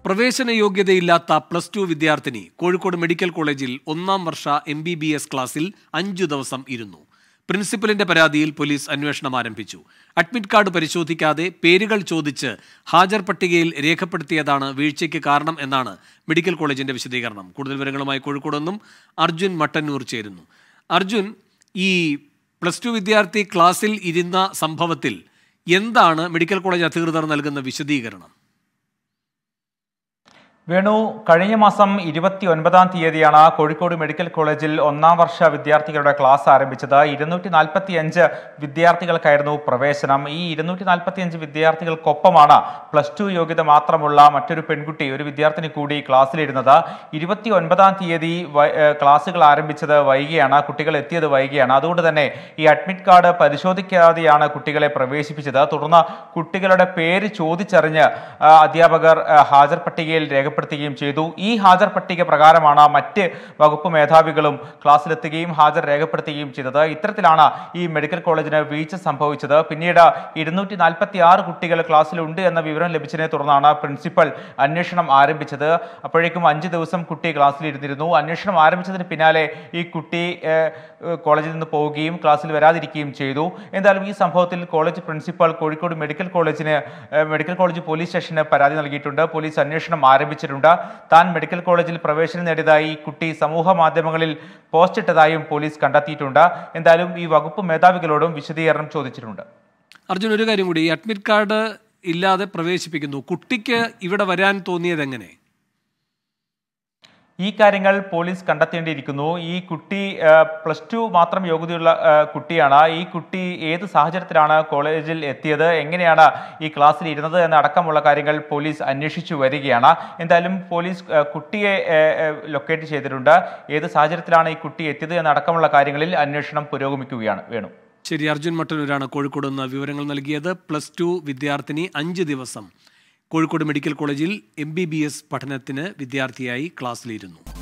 പ്രവേശന യോഗ്യതയില്ലാത്ത plus two വിദ്യാർത്ഥിനി Kozhikode medical കോളേജിൽ ഒന്നാം വർഷ എം ബി ബി എസ് ക്ലാസ്സിൽ അഞ്ചു ദിവസം ഇരുന്നു പ്രിൻസിപ്പലിന്റെ പരാതിയിൽ പോലീസ് അന്വേഷണം ആരംഭിച്ചു അഡ്മിറ്റ് കാർഡ് പരിശോധിക്കാതെ പേരുകൾ ചോദിച്ച് ഹാജർ പട്ടികയിൽ രേഖപ്പെടുത്തിയതാണ് വീഴ്ചയ്ക്ക് കാരണം എന്നാണ് മെഡിക്കൽ കോളേജിന്റെ വിശദീകരണം കൂടുതൽ വിവരങ്ങളുമായി കോഴിക്കോട് നിന്നും അർജുൻ മട്ടന്നൂർ ചേരുന്നു അർജുൻ ഈ പ്ലസ് ടു വിദ്യാർത്ഥി ക്ലാസ്സിൽ ഇരുന്ന സംഭവത്തിൽ എന്താണ് മെഡിക്കൽ കോളേജ് അധികൃതർ നൽകുന്ന വിശദീകരണം വേണു കഴിഞ്ഞ മാസം ഇരുപത്തി ഒൻപതാം തീയതിയാണ് കോഴിക്കോട് മെഡിക്കൽ കോളേജിൽ ഒന്നാം വർഷ വിദ്യാർത്ഥികളുടെ ക്ലാസ് ആരംഭിച്ചത് ഇരുന്നൂറ്റി നാൽപ്പത്തി അഞ്ച് വിദ്യാർത്ഥികൾക്കായിരുന്നു പ്രവേശനം ഈ ഇരുന്നൂറ്റി നാൽപ്പത്തി അഞ്ച് വിദ്യാർത്ഥികൾക്കൊപ്പമാണ് പ്ലസ് ടു യോഗ്യത മാത്രമുള്ള മറ്റൊരു പെൺകുട്ടി ഒരു വിദ്യാർത്ഥിനി കൂടി ക്ലാസ്സിലിരുന്നത് ഇരുപത്തി ഒൻപതാം തീയതി വൈ- ഏഹ് ക്ലാസ്സുകൾ ആരംഭിച്ചത് വൈകിയാണ് കുട്ടികൾ എത്തിയത് വൈകിയാണ് അതുകൊണ്ട് തന്നെ ഈ അഡ്മിറ്റ് കാർഡ് പരിശോധിക്കാതെയാണ് കുട്ടികളെ പ്രവേശിപ്പിച്ചത് തുടർന്ന് കുട്ടികളുടെ പേര് ചോദിച്ചറിഞ്ഞ് ആ, അധ്യാപകർ ആ, ഹാജർ പട്ടികയിൽ രേഖപ്പെടുത്തുകയും ചെയ്തു ഈ ഹാജർ പട്ടിക പ്രകാരമാണ് മറ്റ് വകുപ്പ് മേധാവികളും ക്ലാസ്സിലെത്തുകയും ഹാജർ രേഖപ്പെടുത്തുകയും ചെയ്തത് ഇത്തരത്തിലാണ് ഈ മെഡിക്കൽ കോളേജിന് വീഴ്ച സംഭവിച്ചത് പിന്നീട് ഇരുന്നൂറ്റി നാൽപ്പത്തി ആറ് കുട്ടികൾ ക്ലാസ്സിലുണ്ട് എന്ന വിവരം ലഭിച്ചതിനെ തുടർന്നാണ് പ്രിൻസിപ്പൽ അന്വേഷണം ആരംഭിച്ചത് അപ്പോഴേക്കും അഞ്ച് ദിവസം കുട്ടി ക്ലാസ്സിൽ ഇരുന്നിരുന്നു അന്വേഷണം ആരംഭിച്ചതിന് പിന്നാലെ ഈ കുട്ടി ഏഹ്, ഏഹ്, കോളേജിൽ നിന്ന് പോവുകയും ക്ലാസ്സിൽ വരാതിരിക്കുകയും ചെയ്തു എന്തായാലും ഈ സംഭവത്തിൽ കോളേജ് പ്രിൻസിപ്പൽ കോഴിക്കോട് മെഡിക്കൽ കോളേജിന് ഏഹ്, മെഡിക്കൽ കോളേജ് പോലീസ് സ്റ്റേഷന് പരാതി നൽകിയിട്ടുണ്ട് പോലീസ് അന്വേഷണം ആരംഭിച്ചിട്ടുണ്ട് താൻ മെഡിക്കൽ കോളേജിൽ പ്രവേശനം നേടിയതായി കുട്ടി സമൂഹ മാധ്യമങ്ങളിൽ പോസ്റ്റ് ഇട്ടതായും പോലീസ് കണ്ടെത്തിയിട്ടുണ്ട് എന്തായാലും ഈ വകുപ്പ് മേധാവികളോടും വിശദീകരണം ചോദിച്ചിട്ടുണ്ട് അർജുൻ ഒരു കാര്യം കൂടി ഈ അഡ്മിറ്റ് കാർഡ് ഇല്ലാതെ പ്രവേശിപ്പിക്കുന്നു കുട്ടിക്ക് ഇവിടെ വരാൻ തോന്നിയത് എങ്ങനെ ഈ കാര്യങ്ങൾ പോലീസ് കണ്ടെത്തേണ്ടിയിരിക്കുന്നു ഈ കുട്ടി പ്ലസ് ടു മാത്രം യോഗ്യതയുള്ള ആ, കുട്ടിയാണ് ഈ കുട്ടി ഏത് സാഹചര്യത്തിലാണ് കോളേജിൽ എത്തിയത് എങ്ങനെയാണ് ഈ ക്ലാസ്സിൽ ഇരുന്നത് എന്നടക്കമുള്ള കാര്യങ്ങൾ പോലീസ് അന്വേഷിച്ചു വരികയാണ് എന്തായാലും പോലീസ് ആ, കുട്ടിയെ ലൊക്കേറ്റ് ചെയ്തിട്ടുണ്ട് ഏത് സാഹചര്യത്തിലാണ് ഈ കുട്ടി എത്തിയത് എന്നടക്കമുള്ള കാര്യങ്ങളിൽ അന്വേഷണം പുരോഗമിക്കുകയാണ് വേണു ശരി അർജുൻ മട്ടന്നൂരാണ് കോഴിക്കോട് നിന്ന് വിവരങ്ങൾ നൽകിയത് പ്ലസ് ടു വിദ്യാർത്ഥിനി അഞ്ച് ദിവസം കോഴിക്കോട് മെഡിക്കൽ കോളേജിൽ എം ബി ബി എസ് പഠനത്തിന് വിദ്യാർത്ഥിയായി ക്ലാസ്സിലിരുന്നു